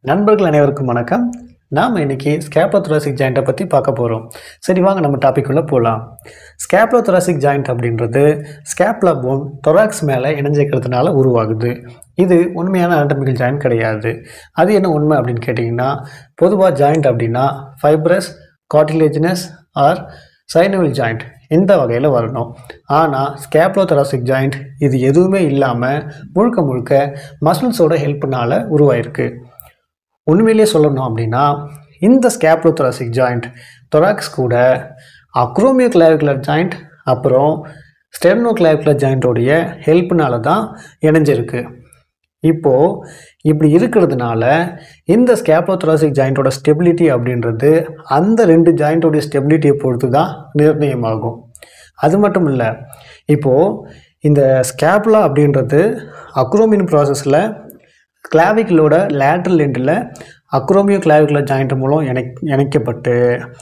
நண்பர்கள் அனைவருக்கும் வணக்கம் நாம் இன்னைக்கு ஸ்கேப்லோதொராசிக் ஜாயிண்ட்டை பற்றி பார்க்க போகிறோம் சரி வாங்க நம்ம டாபிக் உள்ள போகலாம் ஸ்கேப்லோதொராசிக் ஜாயிண்ட் அப்படின்றது ஸ்கேப்லா போன் தொராக்ஸ் மேலே இணைஞ்சிக்கிறதுனால உருவாகுது இது உண்மையான anatomical ஜாயிண்ட் கிடையாது அது என்ன உண்மை அப்படின்னு கேட்டிங்கன்னா பொதுவாக ஜாயிண்ட் அப்படின்னா fibrous cartilaginous or synovial joint இந்த வகையில் வரணும் ஆனால் ஸ்கேப்லோதொராசிக் ஜாயிண்ட் இது எதுவுமே இல்லாமல் முழுக்க முழுக்க மசில்ஸோட ஹெல்ப்னால உருவாயிருக்கு உண்மையிலேயே சொல்லணும் அப்படின்னா இந்த ஸ்கேப்லோதொராசிக் ஜாயிண்ட் தொராக்ஸ் கூட அக்ரோமியோ கிளாவிகுலர் ஜாயிண்ட் அப்புறம் ஸ்டெர்னோ கிளாவிகுலர் ஜாயிண்ட்டோடைய ஹெல்ப்னால தான் இணைஞ்சிருக்கு இப்போது இப்படி இருக்கிறதுனால இந்த ஸ்கேப்லோதொராசிக் ஜாயிண்ட்டோட ஸ்டெபிலிட்டி அப்படின்றது அந்த ரெண்டு ஜாயிண்ட்டோடைய ஸ்டெபிலிட்டியை பொறுத்து தான் நிர்ணயமாகும் அது மட்டும் இல்லை இப்போது இந்த ஸ்கேப்லா அப்படின்றது அக்ரோமின் ப்ராசஸில் கிளாவிக்கிளோட லேட்ரல் எண்டில் அக்ரோமியோ கிளாவிகுலர் ஜாயிண்ட் மூலம் இணை இணைக்கப்பட்டு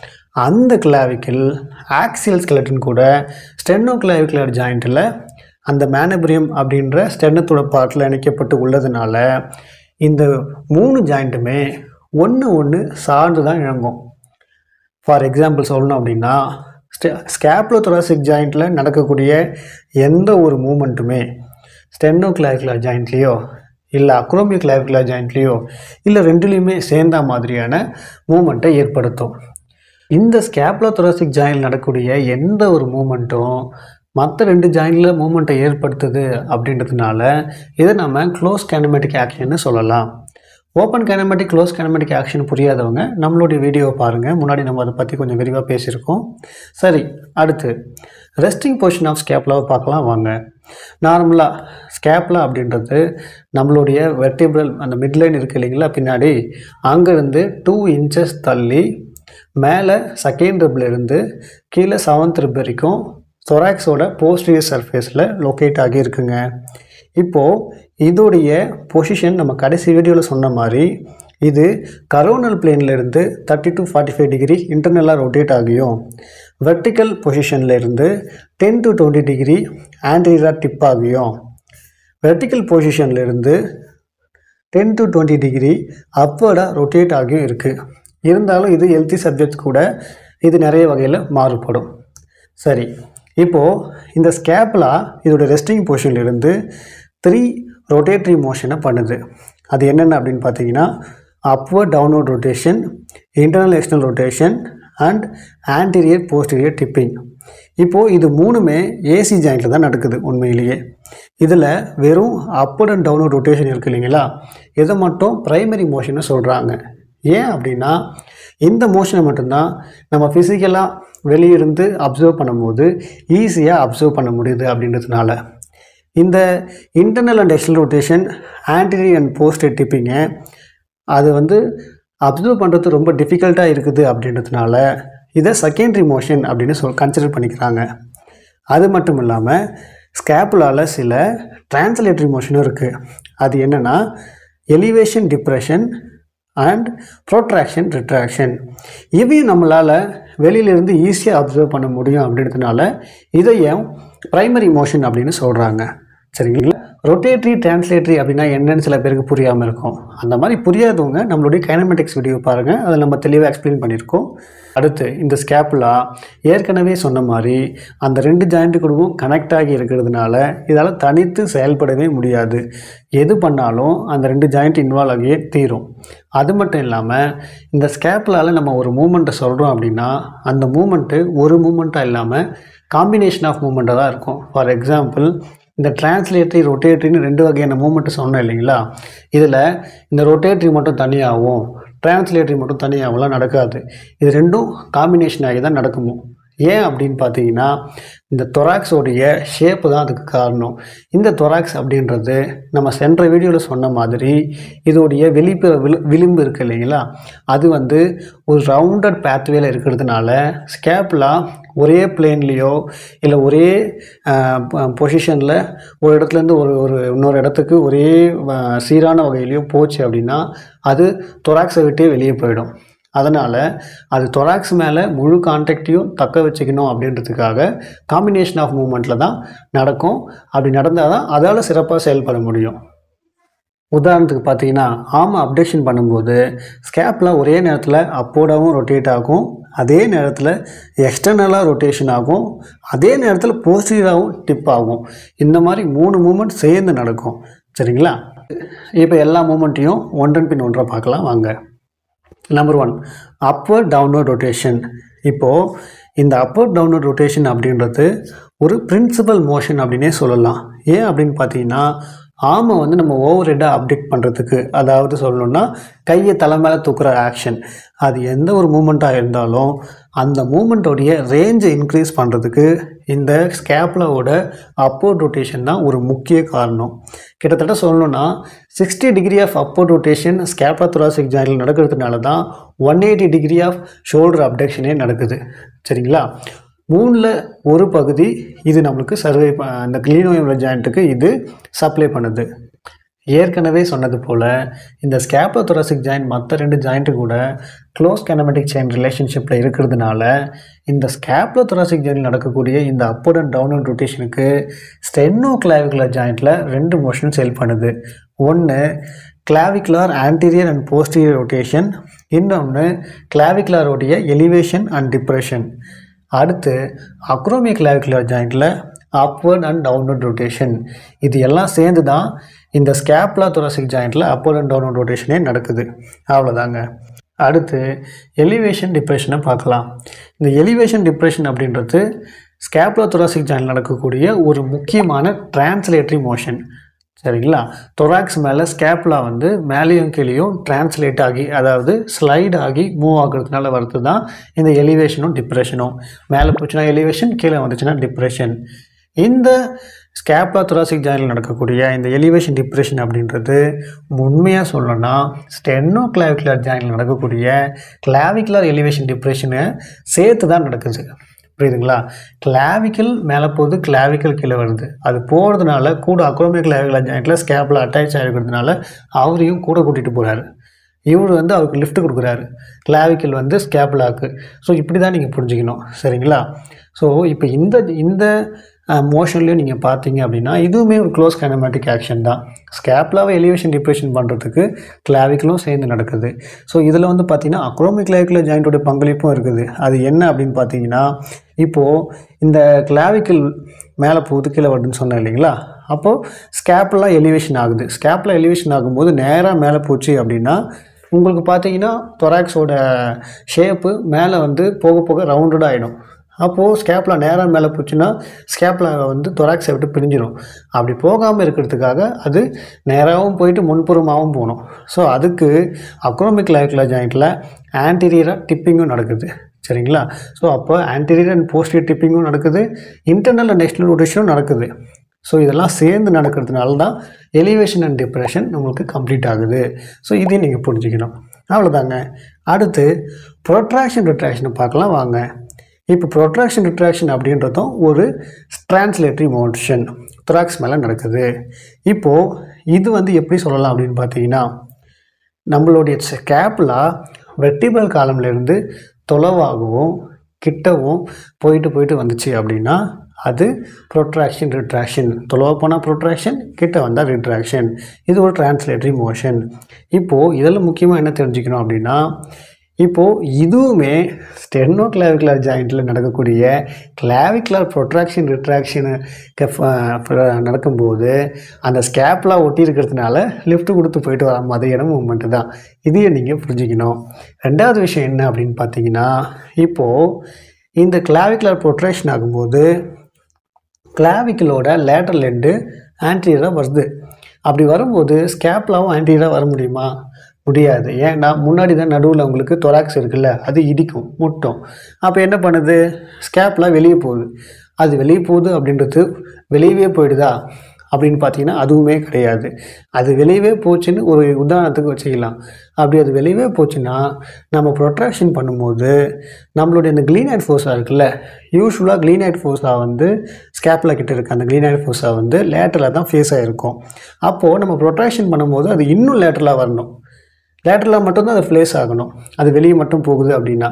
அந்த கிளாவிக்கிள் ஆக்சியல் ஸ்கெலட்டன் கூட ஸ்டெனோ கிளாவிகுலர் ஜாயிண்ட்டில் அந்த மேனபிரியம் அப்படின்ற ஸ்டென்னத்தோட பார்ட்டில் இணைக்கப்பட்டு உள்ளதுனால இந்த மூணு ஜாயிண்ட்டுமே ஒன்று ஒன்று சார்ந்து தான் இழங்கும் ஃபார் எக்ஸாம்பிள் சொல்லணும் அப்படின்னா ஸ்கேப்லோ தொராசிக் ஜாயிண்ட்டில் நடக்கக்கூடிய எந்த ஒரு மூமெண்ட்டுமே ஸ்டென்னோ கிளாவிகுலர் ஜாயிண்ட்லேயோ இல்லை அக்ரோமியோ கிளாவிகுலர் ஜாயிண்ட்லேயோ இல்லை ரெண்டுலேயுமே சேர்ந்த மாதிரியான மூமெண்ட்டை ஏற்படுத்தும் இந்த ஸ்கேப்லோ தொராசிக் ஜாயிண்ட் நடக்கக்கூடிய எந்த ஒரு மூமெண்ட்டும் மற்ற ரெண்டு ஜாயிண்டில் மூமெண்ட்டை ஏற்படுத்துது அப்படின்றதுனால இதை நம்ம க்ளோஸ் கைனமேட்டிக் ஆக்ஷன்னு சொல்லலாம் open kinematic close kinematic action புரியாதவங்க நம்மளுடைய வீடியோவை பாருங்கள் முன்னாடி நம்ம அதை பற்றி கொஞ்சம் விரிவாக பேசியிருக்கோம் சரி அடுத்து ரெஸ்டிங் பொசிஷன் ஆஃப் ஸ்கேப்லாவை பார்க்கலாம் வாங்க நார்மலாக ஸ்கேப்லா அப்படின்றது நம்மளுடைய வெர்டிபிரல் அந்த மிட்லைன் இருக்குது இல்லைங்களா பின்னாடி அங்கேருந்து டூ இன்ச்சஸ் தள்ளி மேலே செகண்ட் ரிப்ல இருந்து கீழே செவன்த் ரிப் வரைக்கும் தொராக்ஸோட போஸ்டீரியர் சர்ஃபேஸில் லொக்கேட் ஆகியிருக்குங்க இப்போது இதோடைய பொசிஷன் நம்ம கடைசி வீடியோவில் சொன்ன மாதிரி இது கரோனல் இருந்து thirty to forty five degree இன்டர்னலாக ரொட்டேட் ஆகியும் வெர்டிக்கல் பொசிஷனில் இருந்து டென் டு டுவெண்ட்டி டிகிரி ஆன்டீரியராக டிப் ஆகியும் வெர்டிக்கல் பொசிஷனில் இருந்து டென் டு டுவெண்ட்டி டிகிரி அப்வர்டாக ரொட்டேட் ஆகியும் இருக்குது இருந்தாலும் இது ஹெல்த்தி சப்ஜெக்ட்ஸ் கூட இது நிறைய வகையில் மாறுபடும் சரி இப்போது இந்த ஸ்கேப்லா இதோட ரெஸ்டிங் பொசிஷன்லேருந்து த்ரீ ரொட்டேட்ரி மோஷனை பண்ணுது அது என்னென்ன அப்படின்னு பார்த்தீங்கன்னா upward downward rotation internal external rotation and anterior posterior tipping இப்போது இது மூணுமே ஏசி ஜாயிண்டில் தான் நடக்குது உண்மையிலேயே இதில் வெறும் அப்வர்ட் அண்ட் டவுன்வர்ட் ரொட்டேஷன் இருக்குது இல்லைங்களா இதை மட்டும் ப்ரைமரி மோஷனை சொல்கிறாங்க ஏன் அப்படின்னா இந்த மோஷனை மட்டும்தான் நம்ம ஃபிசிக்கலாக வெளியிருந்து அப்சர்வ் பண்ணும்போது ஈஸியாக அப்சர்வ் பண்ண முடியுது அப்படின்றதுனால இந்த internal and external rotation anterior and posterior டிப்பிங்கை அது வந்து அப்சர்வ் பண்ணுறது ரொம்ப டிஃபிகல்ட்டாக இருக்குது அப்படின்றதுனால இதை செகண்டரி மோஷன் அப்படின்னு சொல் கன்சிடர் பண்ணிக்கிறாங்க அது மட்டும் இல்லாமல் ஸ்கேப்புலால் சில டிரான்ஸ்லேட்டரி மோஷனும் இருக்குது அது என்னென்னா elevation depression and protraction retraction இவையும் நம்மளால் வெளியிலேருந்து ஈஸியாக அப்சர்வ் பண்ண முடியும் அப்படின்றதுனால இதையும் ப்ரைமரி மோஷன் அப்படின்னு சொல்கிறாங்க சரிங்களா ரொட்டேட்ரி டிரான்ஸ்லேட்டரி அப்படின்னா என்னன்னு சில பேருக்கு புரியாமல் இருக்கும் அந்த மாதிரி புரியாதவங்க நம்மளுடைய கைனமெட்டிக்ஸ் வீடியோ பாருங்கள் அதில் நம்ம தெளிவாக எக்ஸ்பிளைன் பண்ணியிருக்கோம் அடுத்து இந்த ஸ்கேப்புலா ஏற்கனவே சொன்ன மாதிரி அந்த ரெண்டு ஜாயிண்ட்டு கூடவும் கனெக்ட் ஆகி இருக்கிறதுனால இதால் தனித்து செயல்படவே முடியாது எது பண்ணாலும் அந்த ரெண்டு ஜாயிண்ட் இன்வால்வ் ஆகியே தீரும் அது மட்டும் இல்லாமல் இந்த ஸ்கேப்லால் நம்ம ஒரு மூமெண்ட்டை சொல்கிறோம் அப்படின்னா அந்த மூமெண்ட்டு ஒரு மூமெண்ட்டாக இல்லாமல் காம்பினேஷன் ஆஃப் மூமெண்ட்டாக தான் இருக்கும் ஃபார் எக்ஸாம்பிள் இந்த டிரான்ஸ்லேட்டரி ரொட்டேட்ரின்னு ரெண்டு வகையான மூமெண்ட்டு சொன்னோம் இல்லைங்களா இதில் இந்த ரொட்டேட்ரி மட்டும் தனியாகவும் டிரான்ஸ்லேட்டரி மட்டும் தனியாகலாம் நடக்காது இது ரெண்டும் காம்பினேஷன் ஆகி தான் நடக்குமோ ஏன் அப்படின்னு பார்த்தீங்கன்னா இந்த தொராக்ஸோடைய ஷேப்பு தான் அதுக்கு காரணம் இந்த தொராக்ஸ் அப்படின்றது நம்ம சென்ற வீடியோவில் சொன்ன மாதிரி இதோடைய வெளிப்பு விளி விளிம்பு இருக்குது இல்லைங்களா அது வந்து ஒரு ரவுண்டட் பேத்வேல இருக்கிறதுனால ஸ்கேப்லாம் ஒரே பிளேன்லேயோ இல்லை ஒரே பொசிஷனில் ஒரு இடத்துலேருந்து ஒரு ஒரு இன்னொரு இடத்துக்கு ஒரே அஹ், சீரான வகையிலையோ போச்சு அப்படின்னா அது தொராக்ஸை விட்டே வெளியே போயிடும் அதனால் அது தொராக்ஸ் மேலே முழு கான்டாக்டையும் தக்க வச்சுக்கணும் அப்படின்றதுக்காக காம்பினேஷன் ஆஃப் மூமெண்ட்டில் தான் நடக்கும் அப்படி நடந்தால் தான் அதால் சிறப்பாக செயல்பட முடியும் உதாரணத்துக்கு பார்த்தீங்கன்னா ஆமை அப்டேஷன் பண்ணும்போது ஸ்கேப்பில் ஒரே நேரத்தில் அப்போடாவும் ரொட்டேட் ஆகும் அதே நேரத்தில் எக்ஸ்டர்னலாக ரொட்டேஷன் ஆகும் அதே நேரத்தில் போஸ்டீராகவும் டிப் ஆகும் இந்த மாதிரி மூணு மூமெண்ட் சேர்ந்து நடக்கும் சரிங்களா இப்போ எல்லா மூமெண்ட்டையும் ஒன்றன் பின் ஒன்றாக பார்க்கலாம் வாங்க number one upward downward rotation இப்போது இந்த அப்வர்ட் டவுன்வர்ட் ரொட்டேஷன் அப்படின்றது ஒரு பிரின்சிபல் மோஷன் அப்படின்னே சொல்லலாம் ஏன் அப்படின்னு பார்த்தீங்கன்னா ஆமை வந்து நம்ம ஓவர் ஹெட்டாக அப்டேட் பண்ணுறதுக்கு அதாவது சொல்லணும்னா கையை தலை மேலே தூக்குற ஆக்ஷன் அது எந்த ஒரு மூமெண்ட்டாக இருந்தாலும் அந்த மூமெண்ட்டோடைய ரேஞ்சை இன்க்ரீஸ் பண்ணுறதுக்கு இந்த ஸ்கேப்லாவோட அப்போர்ட் ரொட்டேஷன் தான் ஒரு முக்கிய காரணம் கிட்டத்தட்ட சொல்லணும்னா sixty degree of upward rotation scapula thoracic ஜாயிண்டில் நடக்கிறதுனால தான் one eighty degree of shoulder அப்டக்ஷனே நடக்குது சரிங்களா மூணில் ஒரு பகுதி இது நம்மளுக்கு சர்வே ப- அந்த கிளீனோயம்ல ஜாயிண்ட்டுக்கு இது சப்ளை பண்ணுது ஏற்கனவே சொன்னது போல் இந்த ஸ்கேப்லோ thoracic ஜாயிண்ட் மற்ற ரெண்டு ஜாயிண்ட்டு கூட க்ளோஸ் கெனமெட்டிக் செயின் ரிலேஷன்ஷிப்பில் இருக்கிறதுனால இந்த ஸ்கேப்லோ thoracic ஜாயிண்ட் நடக்கக்கூடிய இந்த அப்போர்ட் அண்ட் டவுன் அண்ட் ரொட்டேஷனுக்கு ஸ்டென்னோ கிளாவிகுலர் ஜாயிண்ட்டில் ரெண்டு மோஷன்ஸ் ஹெல்ப் பண்ணுது ஒன்று clavicular anterior and posterior rotation இன்னொன்று கிளாவிகுலாரோடைய எலிவேஷன் அண்ட் டிப்ரெஷன் அடுத்து அக்ரோமிய கிளாவிகுலர் ஜாயிண்டில் அப்வர்ட் அண்ட் டவுன்வர்ட் ரொட்டேஷன் இது எல்லாம் சேர்ந்து தான் இந்த ஸ்கேப்லா thoracic ஜாயிண்டில் அப்வர்ட் அண்ட் டவுன்வர்ட் ரொட்டேஷனே நடக்குது அவ்வளோதாங்க அடுத்து எலிவேஷன் டிப்ரெஷனை பார்க்கலாம் இந்த எலிவேஷன் டிப்ரெஷன் அப்படின்றது ஸ்கேப்லா thoracic ஜாயிண்டில் நடக்கக்கூடிய ஒரு முக்கியமான டிரான்ஸ்லேட்டரி மோஷன் சரிங்களா தொராக்ஸ் மேலே ஸ்கேப்லா வந்து மேலேயும் கீழேயும் டிரான்ஸ்லேட் ஆகி அதாவது ஸ்லைட் ஆகி மூவ் ஆகுறதுனால வர்றது தான் இந்த எலிவேஷனும் டிப்ரெஷனும் மேலே போச்சுன்னா எலிவேஷன் கீழே வந்துச்சுன்னா டிப்ரெஷன் இந்த ஸ்கேப்லா thoracic ஜாயினில் நடக்கக்கூடிய இந்த எலிவேஷன் டிப்ரெஷன் அப்படின்றது உண்மையாக சொல்லணும்னா ஸ்டென்னோ கிளாவிகுலர் ஜாயினில் நடக்கக்கூடிய கிளாவிகுலர் எலிவேஷன் டிப்ரெஷனை சேர்த்து தான் நடக்குது புரியுதுங்களா கிளாவிக்கல் மேலே போகுது கிளாவிக்கல் கீழே வருது அது போகிறதுனால கூட அக்ரோமிக் கிளாவிகுலர் ஜாயிண்டில் ஸ்கேப்பில் அட்டாச் ஆகிருக்கிறதுனால அவரையும் கூட கூட்டிகிட்டு போகிறாரு இவர் வந்து அவருக்கு லிஃப்ட் கொடுக்குறாரு கிளாவிக்கல் வந்து ஸ்கேப்லாக்கு ஸோ இப்படி தான் நீங்கள் புரிஞ்சுக்கணும் சரிங்களா ஸோ இப்போ இந்த இந்த மோஷன்லேயும் நீங்கள் பார்த்தீங்க அப்படின்னா இதுவுமே ஒரு க்ளோஸ் கைனமேட்டிக் ஆக்ஷன் தான் ஸ்கேப்லாவை எலிவேஷன் டிப்ரெஷன் பண்ணுறதுக்கு கிளாவிக்கலும் சேர்ந்து நடக்குது ஸோ இதில் வந்து பார்த்தீங்கன்னா அக்ரோமிக் கிளாவிக்குலர் ஜாயிண்ட்டோட பங்களிப்பும் இருக்குது அது என்ன அப்படின்னு பார்த்தீங்கன்னா இப்போது இந்த கிளாவிக்கல் மேலே போகுது கீழே வருதுன்னு சொன்னேன் இல்லைங்களா அப்போது ஸ்கேப்லாம் எலிவேஷன் ஆகுது ஸ்கேப்லாம் எலிவேஷன் ஆகும்போது நேராக மேலே போச்சு அப்படின்னா உங்களுக்கு பார்த்தீங்கன்னா தொராக்ஸோட ஷேப்பு மேலே வந்து போக போக ரவுண்டடாக ஆகிடும் அப்போது ஸ்கேப்லா நேராக மேலே போச்சுன்னா ஸ்கேப்லா வந்து தொராக்ஸை விட்டு பிரிஞ்சிடும் அப்படி போகாமல் இருக்கிறதுக்காக அது நேராகவும் போயிட்டு முன்புறமாகவும் போகணும் ஸோ அதுக்கு அக்ரோமிக் லைக்குலர் ஜாயிண்ட்டில் ஆன்டீரியராக டிப்பிங்கும் நடக்குது சரிங்களா ஸோ அப்போ ஆன்டீரியர் அண்ட் போஸ்டீரியர் டிப்பிங்கும் நடக்குது இன்டர்னல் அண்ட் எக்ஸ்டர்னல் ரொட்டேஷனும் நடக்குது ஸோ இதெல்லாம் சேர்ந்து நடக்கிறதுனால தான் எலிவேஷன் அண்ட் டிப்ரெஷன் நம்மளுக்கு கம்ப்ளீட் ஆகுது ஸோ இதையும் நீங்கள் புரிஞ்சுக்கணும் அவ்வளோதாங்க அடுத்து ப்ரொட்ராக்ஷன் ரிட்ராக்ஷனை பார்க்கலாம் வாங்க இப்போ ப்ரொட்ராக்ஷன் ரிட்ராக்ஷன் அப்படின்றதும் ஒரு டிரான்ஸ்லேட்டரி மோஷன் த்ராக்ஸ் மேலே நடக்குது இப்போது இது வந்து எப்படி சொல்லலாம் அப்படின்னு பார்த்தீங்கன்னா நம்மளுடைய ஸ்கேப்லா வெர்டிபல் காலம்லேருந்து தொலைவாகவும் கிட்டவும் போயிட்டு போயிட்டு வந்துச்சு அப்படின்னா அது ப்ரொட்ராக்ஷன் ரிட்ராக்ஷன் தொலைவாக போனால் ப்ரொட்ராக்ஷன் கிட்ட வந்தால் ரிட்ராக்ஷன் இது ஒரு டிரான்ஸ்லேட்டரி மோஷன் இப்போது இதில் முக்கியமாக என்ன தெரிஞ்சுக்கணும் அப்படின்னா இப்போது இதுவுமே ஸ்டெர்னோ கிளாவிகுலர் ஜாயிண்ட்டில் நடக்கக்கூடிய கிளாவிகுலர் ப்ரொட்ராக்ஷன் ரிட்ராக்ஷனு நடக்கும்போது அந்த ஸ்கேப்லாம் ஒட்டி இருக்கிறதுனால லிஃப்ட் கொடுத்து போயிட்டு வர மாதிரியான மூமெண்ட்டு தான் இதையும் நீங்கள் புரிஞ்சுக்கணும் ரெண்டாவது விஷயம் என்ன அப்படின்னு பார்த்தீங்கன்னா இப்போது இந்த கிளாவிகுலர் ப்ரொட்ராக்ஷன் ஆகும்போது கிளாவிக்கலோட லேட்டரல் எண்டு ஆன்டீரியராக வருது அப்படி வரும்போது ஸ்கேப்லாவும் ஆன்டீரியராக வர முடியுமா முடியாது ஏன்னா முன்னாடி தான் நடுவில் உங்களுக்கு தொராக்ஸ் இருக்குல்ல அது இடிக்கும் முட்டும் அப்போ என்ன பண்ணுது ஸ்கேப்லாம் வெளியே போகுது அது வெளியே போகுது அப்படின்றது வெளியவே போயிடுதா அப்படின்னு பார்த்தீங்கன்னா அதுவுமே கிடையாது அது வெளியவே போச்சுன்னு ஒரு உதாரணத்துக்கு வச்சுக்கலாம் அப்படி அது வெளியவே போச்சுன்னா நம்ம ப்ரொட்ராக்ஷன் பண்ணும்போது நம்மளுடைய இந்த க்ளீனைட் ஃபோர்ஸாக இருக்குல்ல யூஸ்வலாக க்ளீனைட் ஃபோர்ஸாக வந்து ஸ்கேப்பில் கிட்ட இருக்க அந்த க்ளீனைட் ஃபோர்ஸாக வந்து லேட்டரில் தான் ஃபேஸ் ஆகிருக்கும் அப்போது நம்ம ப்ரொட்ராக்ஷன் பண்ணும்போது அது இன்னும் லேட்டரலாக வரணும் லேட்டரலாக மட்டும்தான் அது ஃப்ளேஸ் ஆகணும் அது வெளியே மட்டும் போகுது அப்படின்னா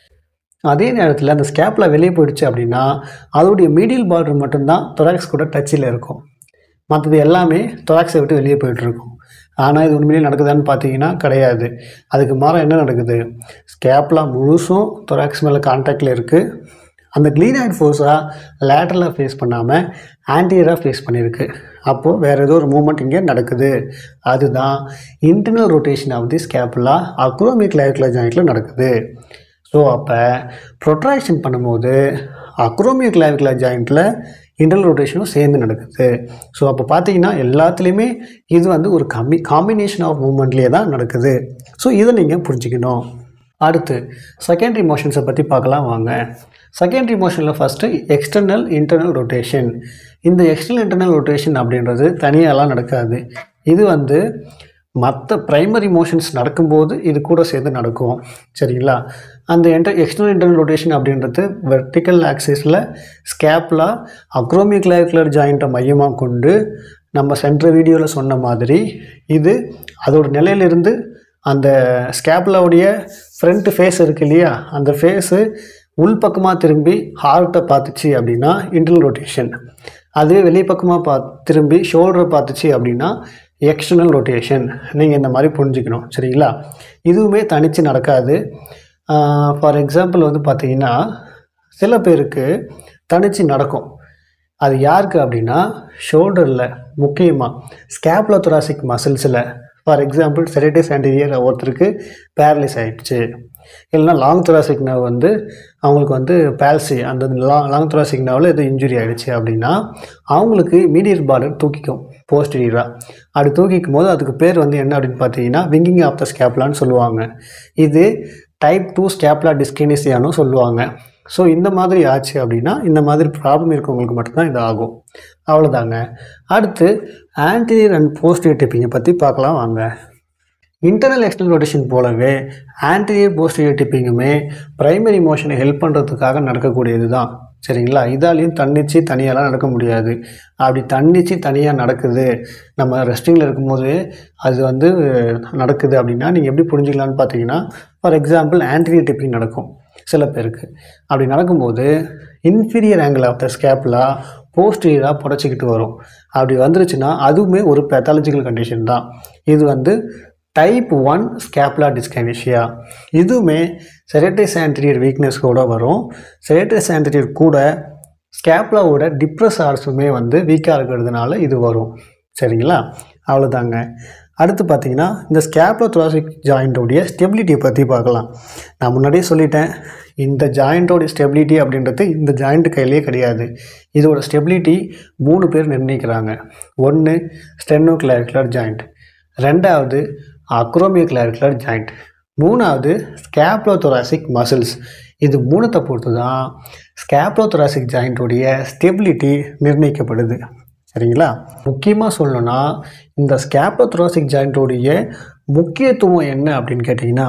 அதே நேரத்தில் அந்த ஸ்கேப்பில் வெளியே போயிடுச்சு அப்படின்னா அதோடைய மீடியல் பார்டர் மட்டும்தான் தொராக்ஸ் கூட டச்சில் இருக்கும் மற்றது எல்லாமே தொராக்ஸை விட்டு வெளியே போயிட்டுருக்கும் ஆனால் இது உண்மையிலேயே நடக்குதான்னு பார்த்தீங்கன்னா கிடையாது அதுக்கு மாற என்ன நடக்குது ஸ்கேப்லா முழுசும் தொராக்ஸ் மேலே கான்டாக்டில் இருக்குது அந்த க்ளீனாய்ட் ஃபோர்ஸாக லேட்டரலாக ஃபேஸ் பண்ணாமல் ஆன்டியராக ஃபேஸ் பண்ணியிருக்கு அப்போது வேறு ஏதோ ஒரு மூமெண்ட் இங்கே நடக்குது அதுதான் internal rotation of the scapula acromioclavicular ஜாயிண்டில் நடக்குது ஸோ அப்போ ப்ரொட்ராக்ஷன் பண்ணும்போது அக்ரோமியோ கிளாவிகுலர் ஜாயிண்ட்டில் இன்டர்னல் ரொட்டேஷனும் சேர்ந்து நடக்குது ஸோ அப்போ பார்த்தீங்கன்னா எல்லாத்துலேயுமே இது வந்து ஒரு கம்மி காம்பினேஷன் ஆஃப் மூமெண்ட்லேயே தான் நடக்குது ஸோ இதை நீங்கள் புரிஞ்சுக்கணும் அடுத்து செகண்டரி மோஷன்ஸை பற்றி பார்க்கலாம் வாங்க செகண்டரி மோஷனில் ஃபஸ்ட்டு எக்ஸ்டர்னல் இன்டர்னல் ரொட்டேஷன் இந்த எக்ஸ்டர்னல் இன்டர்னல் ரொட்டேஷன் அப்படின்றது தனியாலாம் நடக்காது இது வந்து மற்ற ப்ரைமரி மோஷன்ஸ் நடக்கும்போது இது கூட சேர்ந்து நடக்கும் சரிங்களா அந்த என்டர் எக்ஸ்டர்னல் இன்டர்னல் ரொட்டேஷன் அப்படின்றது வெர்டிக்கல் ஆக்சிஸில் ஸ்கேப்லா அக்ரோமிக்லாகுலர் ஜாயிண்ட்டை மையமாக கொண்டு நம்ம சென்ற வீடியோவில் சொன்ன மாதிரி இது அதோட நிலையிலிருந்து அந்த ஸ்கேப்லாவுடைய ஃப்ரண்ட் ஃபேஸ் இருக்கு இல்லையா அந்த ஃபேஸு உள்பக்கமாக திரும்பி ஹார்ட்டை பார்த்துச்சு அப்படின்னா இன்டர்னல் ரொட்டேஷன் அதுவே வெளிப்பக்கமாக பா திரும்பி ஷோல்டரை பார்த்துச்சு அப்படின்னா எக்ஸ்டர்னல் ரொட்டேஷன் நீங்கள் இந்த மாதிரி புரிஞ்சுக்கணும் சரிங்களா இதுவுமே தனித்து நடக்காது ஃபார் எக்ஸாம்பிள் வந்து பார்த்தீங்கன்னா சில பேருக்கு தனித்து நடக்கும் அது யாருக்கு அப்படின்னா ஷோல்டரில் முக்கியமாக ஸ்கேப்லோ தொராசிக் மசில்ஸில் ஃபார் எக்ஸாம்பிள் செரேட்டிஸ் ஆன்டீரியர் ஒருத்தருக்கு பேரலைஸ் ஆகிடுச்சு இல்லைனா லாங் தொராசிக் நர்வ் வந்து அவங்களுக்கு வந்து பேல்சி அந்த லாங் லாங் தொராசிக் நர்வில் எது இன்ஜுரி ஆகிடுச்சு அப்படின்னா அவங்களுக்கு மீடியர் பார்டர் தூக்கிக்கும் போஸ்டீரியராக அப்படி தூக்கிக்கும் போது அதுக்கு பேர் வந்து என்ன அப்படின்னு பார்த்தீங்கன்னா விங்கிங் ஆஃப் த ஸ்கேப்லான்னு சொல்லுவாங்க இது டைப் டூ ஸ்கேப்லா டிஸ்கினிசியானும் சொல்லுவாங்க ஸோ இந்த மாதிரி ஆச்சு அப்படின்னா இந்த மாதிரி ப்ராப்ளம் இருக்கவங்களுக்கு மட்டும்தான் இது ஆகும் அவ்வளோதாங்க அடுத்து ஆன்டீரியர் அண்ட் போஸ்டீரியர் டிப்பிங்கை பற்றி பார்க்கலாம் வாங்க இன்டர்னல் எக்ஸ்டர்னல் ரொட்டேஷன் போலவே ஆன்டீரியர் போஸ்டீரியர் டிப்பிங்குமே ப்ரைமரி மோஷனை ஹெல்ப் பண்ணுறதுக்காக நடக்கக்கூடியது தான் சரிங்களா இதாலையும் தன்னிச்சு தனியாலாம் நடக்க முடியாது அப்படி தன்னிச்சு தனியாக நடக்குது நம்ம ரெஸ்டிங்கில் இருக்கும்போது அது வந்து நடக்குது அப்படின்னா நீங்கள் எப்படி புரிஞ்சுக்கலான்னு பார்த்தீங்கன்னா ஃபார் எக்ஸாம்பிள் ஆன்டீரியர் டிப்பிங் நடக்கும் சில பேருக்கு அப்படி நடக்கும்போது inferior angle of the scapula போஸ்டீரியராக புடச்சிக்கிட்டு வரும் அப்படி வந்துருச்சுன்னா அதுவுமே ஒரு பேத்தாலஜிக்கல் கண்டிஷன் தான் இது வந்து டைப் ஒன் ஸ்கேப்லா டிஸ்கைனிஷியா இதுவுமே செரேட்டஸ் ஆன்டீரியர் வீக்னஸ் கூட வரும் செரேட்டஸ் ஆன்டீரியர் கூட ஸ்கேப்லாவோட டிப்ரஸ் ஆர்ஸுமே வந்து வீக்காக இருக்கிறதுனால இது வரும் சரிங்களா அவ்வளோதாங்க அடுத்து பார்த்தீங்கன்னா இந்த ஸ்கேப்லோ thoracic ஜாயிண்ட்டோடைய ஸ்டெபிலிட்டியை பற்றி பார்க்கலாம் நான் முன்னாடியே சொல்லிட்டேன் இந்த ஜாயிண்ட்டோடைய ஸ்டெபிலிட்டி அப்படின்றது இந்த ஜாயிண்ட் கையிலே கிடையாது இதோட ஸ்டெபிலிட்டி மூணு பேர் நிர்ணயிக்கிறாங்க ஒன்று ஸ்டெனோ கிளாரிகுலர் ஜாயிண்ட் ரெண்டாவது அக்ரோமியோ கிளாரிகுலர் ஜாயிண்ட் மூணாவது ஸ்கேப்லோ தொராசிக் மசில்ஸ் இது மூணத்தை பொறுத்து தான் ஸ்கேப்லோ தொராசிக் ஜாயிண்ட்டோடைய ஸ்டெபிலிட்டி நிர்ணயிக்கப்படுது சரிங்களா முக்கியமாக சொல்லணும்னா இந்த ஸ்கேப்லோ தொராசிக் ஜாயிண்ட்டோடைய முக்கியத்துவம் என்ன அப்படின்னு கேட்டிங்கன்னா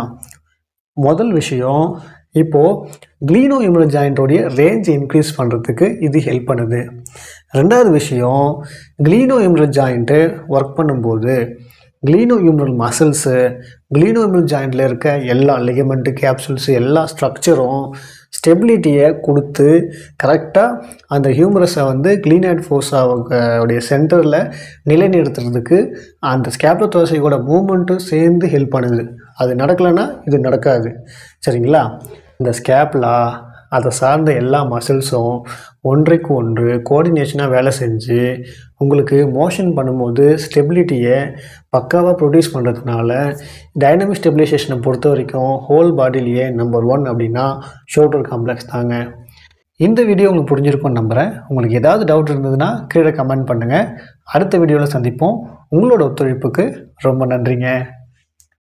முதல் விஷயம் இப்போது க்ளீனோ இம்யூனல் ஜாயிண்ட்டோடைய ரேஞ்ச் இன்க்ரீஸ் பண்ணுறதுக்கு இது ஹெல்ப் பண்ணுது ரெண்டாவது விஷயம் க்ளீனோ இம்யூனல் ஜாயிண்ட்டு ஒர்க் பண்ணும்போது க்ளீனோ இம்யூனல் மசில்ஸு க்ளீனோ இம்யூனல் ஜாயிண்டில் இருக்க எல்லா லிகமெண்ட்டு கேப்சூல்ஸு எல்லா ஸ்ட்ரக்சரும் ஸ்டெபிலிட்டியை கொடுத்து கரெக்டாக அந்த ஹியூமரஸை வந்து க்ளீனாய்ட் ஃபோர்ஸாவுடைய சென்டரில் நிலைநிறுத்துறதுக்கு அந்த ஸ்கேப்லோதோசையோட மூமெண்ட்டும் சேர்ந்து ஹெல்ப் பண்ணுது அது நடக்கலைன்னா இது நடக்காது சரிங்களா இந்த ஸ்கேப்லா அதை சார்ந்த எல்லா மசில்ஸும் ஒன்றைக்கு ஒன்று கோஆர்டினேஷனாக வேலை செஞ்சு உங்களுக்கு மோஷன் பண்ணும்போது ஸ்டெபிலிட்டியை பக்காவாக ப்ரொடியூஸ் பண்ணுறதுனால டைனமிக் ஸ்டெபிலைசேஷனை பொறுத்த வரைக்கும் ஹோல் பாடியிலேயே நம்பர் ஒன் அப்படின்னா ஷோல்டர் காம்ப்ளெக்ஸ் தாங்க இந்த வீடியோ உங்களுக்கு புரிஞ்சிருக்கும்னு நம்புகிறேன் உங்களுக்கு ஏதாவது டவுட் இருந்ததுன்னா கீழே கமெண்ட் பண்ணுங்கள் அடுத்த வீடியோவில் சந்திப்போம் உங்களோட ஒத்துழைப்புக்கு ரொம்ப நன்றிங்க